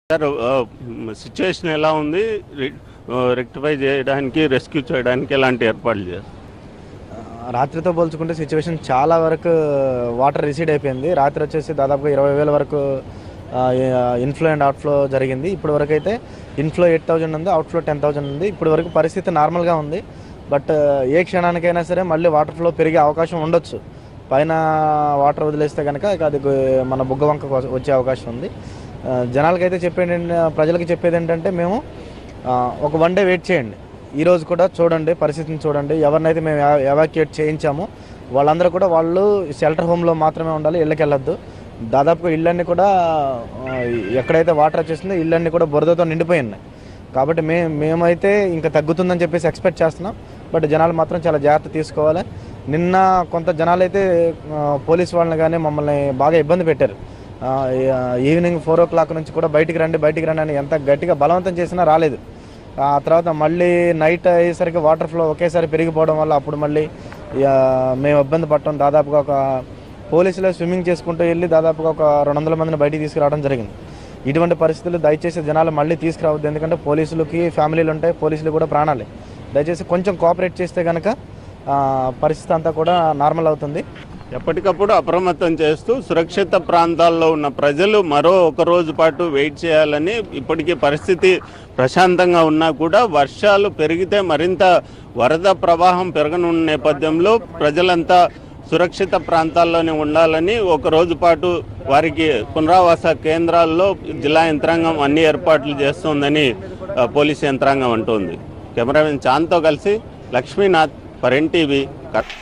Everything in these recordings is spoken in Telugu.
సార్ సిచ్యువేషన్ ఎలా ఉంది రెక్టిఫై చేయడానికి రెస్క్యూ చేయడానికి ఎలాంటి ఏర్పాట్లు చేస్తారు రాత్రితో పోల్చుకుంటే సిచ్యువేషన్ చాలా వరకు వాటర్ రిసీడ్ అయిపోయింది రాత్రి వచ్చేసి దాదాపుగా ఇరవై వేల వరకు ఇన్ఫ్లో అండ్ అవుట్ఫ్లో జరిగింది ఇప్పుడు వరకు అయితే ఇన్ఫ్లో ఎయిట్ థౌజండ్ ఉంది అవుట్ఫ్లో టెన్ థౌజండ్ ఉంది ఇప్పుడు వరకు పరిస్థితి నార్మల్గా ఉంది బట్ ఏ క్షణానికైనా సరే మళ్ళీ వాటర్ ఫ్లో పెరిగే అవకాశం ఉండొచ్చు పైన వాటర్ వదిలేస్తే కనుక ఇక అది గు- మన బుగ్గ వంక వచ్చే అవకాశం ఉంది ఆ, జనాలకైతే చెప్పేది ఏంటి- ప్రజలకి చెప్పేది ఏంటంటే మేము ఆ, ఒక వన్ డే వెయిట్ చేయండి ఈ రోజు కూడా చూడండి పరిస్థితిని చూడండి ఎవరినైతే మేము ఎవాక్యుయేట్ చేయించామో వాళ్ళందరూ కూడా వాళ్ళు షెల్టర్ హోమ్లో మాత్రమే ఉండాలి ఇళ్ళకి వెళ్ళొద్దు దాదాపుగా ఇళ్ళన్నీ కూడా ఆ, ఎక్కడైతే వాటర్ వచ్చేసిందో ఇళ్ళన్నీ కూడా బురదతో నిండిపోయి ఉన్నాయి కాబట్టి మే మేమైతే ఇంకా తగ్గుతుందని చెప్పేసి ఎక్స్పెక్ట్ చేస్తున్నాం బట్ జనాలు మాత్రం చాలా జాగ్రత్త తీసుకోవాలి నిన్న కొంత జనాలు అయితే ఆ, పోలీస్ వాళ్ళని కానీ మమ్మల్ని బాగా ఇబ్బంది పెట్టారు ఆ, ఈవినింగ్ ఫోర్ ఓ క్లాక్ నుంచి కూడా బయటికి రండి బయటికి రండి అని ఎంత గట్టిగా బలవంతం చేసినా రాలేదు ఆ తర్వాత మళ్ళీ నైట్ అయ్యేసరికి వాటర్ ఫ్లో ఒకేసారి పెరిగిపోవడం వల్ల అప్పుడు మళ్ళీ ఇక మేము ఇబ్బంది పడటం దాదాపుగా ఒక పోలీసులు స్విమ్మింగ్ చేసుకుంటూ వెళ్ళి దాదాపుగా ఒక రెండు వందల మందిని బయటికి తీసుకురావడం జరిగింది ఇటువంటి పరిస్థితులు దయచేసి జనాలు మళ్ళీ తీసుకురావద్దు ఎందుకంటే పోలీసులకి ఫ్యామిలీలు ఉంటాయి పోలీసులు కూడా ప్రాణాలే దయచేసి కొంచెం కోఆపరేట్ చేస్తే కనుక ఆ, పరిస్థితి అంతా కూడా నార్మల్ అవుతుంది ఎప్పటికప్పుడు అప్రమత్తం చేస్తూ సురక్షిత ప్రాంతాల్లో ఉన్న ప్రజలు మరో ఒక రోజు పాటు వెయిట్ చేయాలని ఇప్పటికీ పరిస్థితి ప్రశాంతంగా ఉన్నా కూడా వర్షాలు పెరిగితే మరింత వరద ప్రవాహం పెరగనున్న నేపథ్యంలో ప్రజలంతా సురక్షిత ప్రాంతాల్లోనే ఉండాలని ఒక రోజు పాటు వారికి పునరావాస కేంద్రాల్లో జిల్లా యంత్రాంగం అన్ని ఏర్పాట్లు చేస్తోందని ఆ, పోలీసు యంత్రాంగం అంటోంది కెమెరామెన్ చాంద్తో కలిసి లక్ష్మీనాథ్ ఫర్ ఎన్టీవీ కట్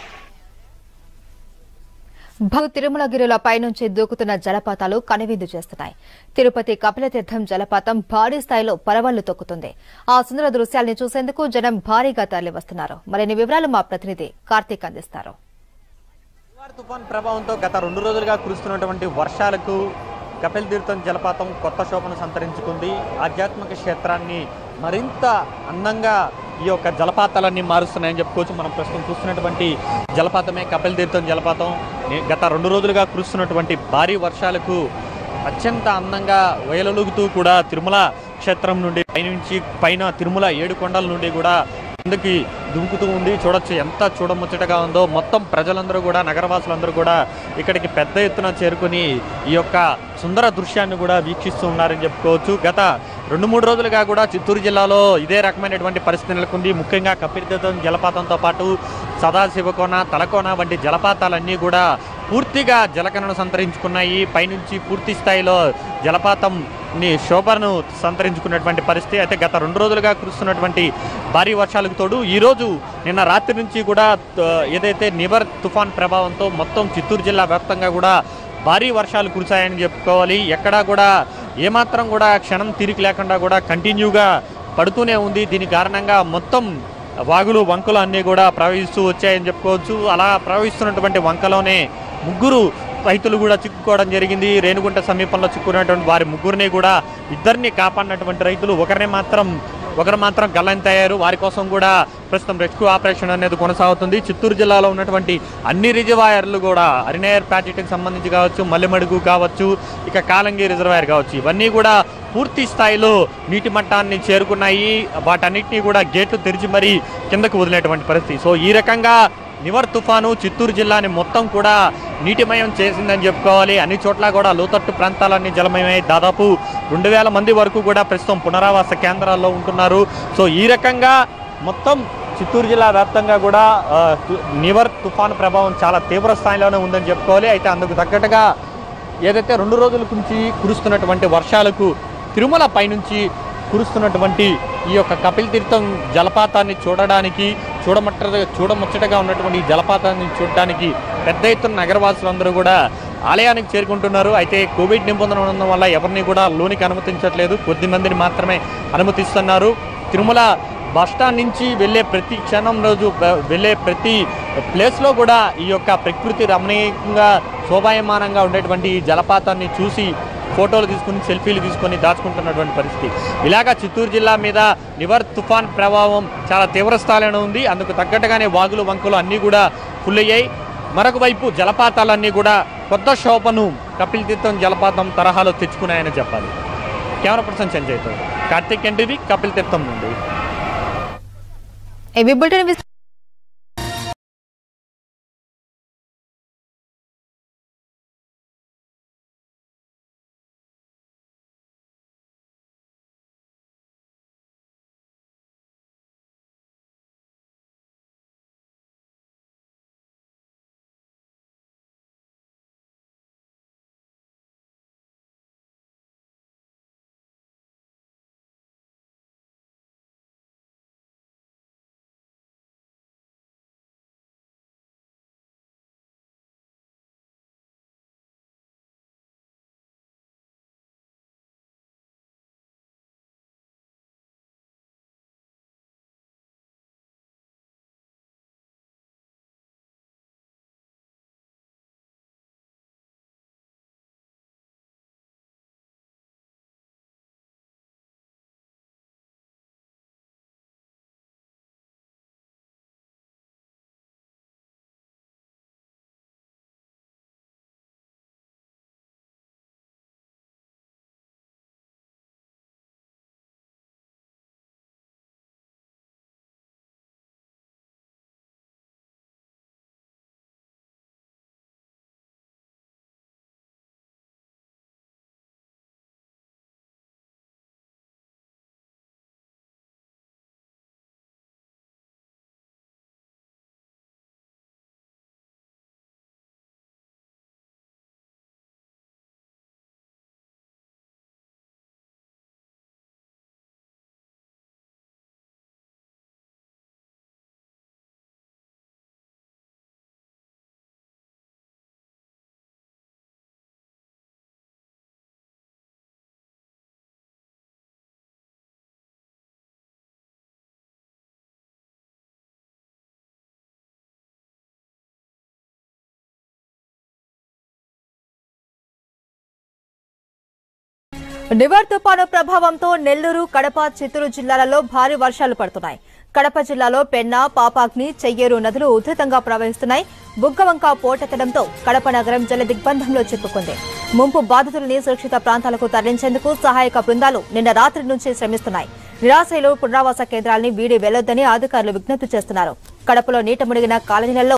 భూ తిరుమలగిరిల పైనుంచి దూకుతున్న జలపాతాలు కనువిందు చేస్తున్నాయి తిరుపతి కపిలతీర్థం జలపాతం భారీ స్థాయిలో పరవళ్లు తొక్కుతుంది ఆ సుందర దృశ్యాల్ని చూసేందుకు జనం భారీగా తరలివస్తున్నారు మరిన్ని వివరాలు మా ప్రతినిధి కార్తీక్ అందిస్తారు నివార్ తుఫాన్ ప్రభావంతో గత రెండు రోజులుగా కురుస్తున్నటువంటి వర్షాలకు కపిల్ తీర్థం జలపాతం కొత్త శోభను సంతరించుకుంది ఆధ్యాత్మిక క్షేత్రాన్ని మరింత అందంగా ఈ యొక్క జలపాతాలన్నీ మారుస్తున్నాయని చెప్పుకోవచ్చు మనం ప్రస్తుతం చూస్తున్నటువంటి జలపాతమే కపిల్ తీర్థం జలపాతం నే- గత రెండు రోజులుగా కురుస్తున్నటువంటి భారీ వర్షాలకు అత్యంత అందంగా వేలలుగుతూ కూడా తిరుమల క్షేత్రం నుండి పైనుంచి పైన తిరుమల ఏడు కొండల నుండి కూడా కిందకి దుంకుతూ ఉంది చూడొచ్చు ఎంత చూడముచ్చటగా ఉందో మొత్తం ప్రజలందరూ కూడా నగరవాసులందరూ కూడా ఇక్కడికి పెద్ద ఎత్తున చేరుకుని ఈ యొక్క సుందర దృశ్యాన్ని కూడా వీక్షిస్తూ ఉన్నారని చెప్పుకోవచ్చు గత రెండు మూడు రోజులుగా కూడా చిత్తూరు జిల్లాలో ఇదే రకమైనటువంటి పరిస్థితి నెలకొంది ముఖ్యంగా కపిరితీర్థం జలపాతంతో పాటు సదాశివకోన తలకోన వంటి జలపాతాలన్నీ కూడా పూర్తిగా జలకణను సంతరించుకున్నాయి పైనుంచి పూర్తి స్థాయిలో జలపాతం ని శోభను సంతరించుకున్నటువంటి పరిస్థితి అయితే గత రెండు రోజులుగా కురుస్తున్నటువంటి భారీ వర్షాలకు తోడు ఈరోజు నిన్న రాత్రి నుంచి కూడా త- ఏదైతే నివర్ తుఫాన్ ప్రభావంతో మొత్తం చిత్తూరు జిల్లా వ్యాప్తంగా కూడా భారీ వర్షాలు కురిశాయని చెప్పుకోవాలి ఎక్కడా కూడా ఏమాత్రం కూడా క్షణం తీరిక లేకుండా కూడా కంటిన్యూగా పడుతూనే ఉంది దీని కారణంగా మొత్తం వాగులు వంకలు అన్నీ కూడా ప్రవహిస్తూ వచ్చాయని చెప్పుకోవచ్చు అలా ప్రవహిస్తున్నటువంటి వంకలోనే ముగ్గురు రైతులు కూడా చిక్కుకోవడం జరిగింది రేణుగుంట సమీపంలో చిక్కున్నటువంటి వారి ముగ్గురిని కూడా ఇద్దరిని కాపాడినటువంటి రైతులు ఒకరిని మాత్రం ఒకరు మాత్రం గల్లంతయ్యారు వారి కోసం కూడా ప్రస్తుతం రెస్క్యూ ఆపరేషన్ అనేది కొనసాగుతుంది చిత్తూరు జిల్లాలో ఉన్నటువంటి అన్ని రిజర్వాయర్లు కూడా అరినేయర్ ప్యాకెట్కి సంబంధించి కావచ్చు మల్లెమడుగు కావచ్చు ఇక కాలంగి రిజర్వాయర్ కావచ్చు ఇవన్నీ కూడా పూర్తి స్థాయిలో నీటి మట్టాన్ని చేరుకున్నాయి వాటన్నిటినీ కూడా గేట్లు తెరిచి మరీ కిందకు వదిలేటువంటి పరిస్థితి సో ఈ రకంగా నివర్ తుఫాను చిత్తూరు జిల్లాని మొత్తం కూడా నీటిమయం చేసిందని చెప్పుకోవాలి అన్ని చోట్ల కూడా లోతట్టు ప్రాంతాలన్నీ జలమయమై దాదాపు రెండు వేల మంది వరకు కూడా ప్రస్తుతం పునరావాస కేంద్రాల్లో ఉంటున్నారు సో ఈ రకంగా మొత్తం చిత్తూరు జిల్లా వ్యాప్తంగా కూడా ఆ, తు- నివర్ తుఫాను ప్రభావం చాలా తీవ్ర స్థాయిలోనే ఉందని చెప్పుకోవాలి అయితే అందుకు తగ్గట్టుగా ఏదైతే రెండు రోజుల నుంచి కురుస్తున్నటువంటి వర్షాలకు తిరుమల పైనుంచి కురుస్తున్నటువంటి ఈ యొక్క కపిల్ తీర్థం జలపాతాన్ని చూడడానికి చూడమట్ట చూడముచ్చటగా ఉన్నటువంటి ఈ జలపాతాన్ని చూడడానికి పెద్ద ఎత్తున నగరవాసులందరూ కూడా ఆలయానికి చేరుకుంటున్నారు అయితే కోవిడ్ నిబంధనలు ఉండడం వల్ల ఎవరిని కూడా లోనికి అనుమతించట్లేదు కొద్ది మందిని మాత్రమే అనుమతిస్తున్నారు తిరుమల బస్టాండ్ నుంచి వెళ్ళే ప్రతి క్షణం రోజు బ- వెళ్ళే ప్రతి ప్లేస్లో కూడా ఈ యొక్క ప్రకృతి రమణీయంగా శోభాయమానంగా ఉండేటువంటి ఈ జలపాతాన్ని చూసి ఫోటోలు తీసుకుని సెల్ఫీలు తీసుకొని దాచుకుంటున్నటువంటి పరిస్థితి ఇలాగా చిత్తూరు జిల్లా మీద నివర్ తుఫాన్ ప్రభావం చాలా తీవ్ర స్థాయిలో ఉంది అందుకు తగ్గట్టుగానే వాగులు వంకలు అన్నీ కూడా ఫుల్ అయ్యాయి మరొక వైపు జలపాతాలన్నీ కూడా కొత్త శోభను కపిల్ తీర్థం జలపాతం తరహాలో తెచ్చుకున్నాయని చెప్పాలి కెమెరా పర్సన్ సంజయ్తో కార్తీక్ ఎన్టీవీ కపిల్ తీర్థం నుండి ఏవి బులెటిన్ విస్- నివర్ తుపాను ప్రభావంతో నెల్లూరు కడప చిత్తూరు జిల్లాలలో భారీ వర్షాలు పడుతున్నాయి కడప జిల్లాలో పెన్నా పాపాగ్ని చెయ్యేరు నదులు ఉధృతంగా ప్రవహిస్తున్నాయి బుగ్గవంక పోటెత్తడంతో కడప నగరం జల దిగ్బంధంలో చిక్కుకుంది ముంపు బాధితుల్ని సురక్షిత ప్రాంతాలకు తరలించేందుకు సహాయక బృందాలు నిన్న రాత్రి నుంచి శ్రమిస్తున్నాయి నిరాశ్రయులు పునరావాస కేంద్రాల్ని వీడి వెళ్లొద్దని అధికారులు విజ్ఞప్తి చేస్తున్నారు కడపలో నీట మునిగిన కాలనీలలో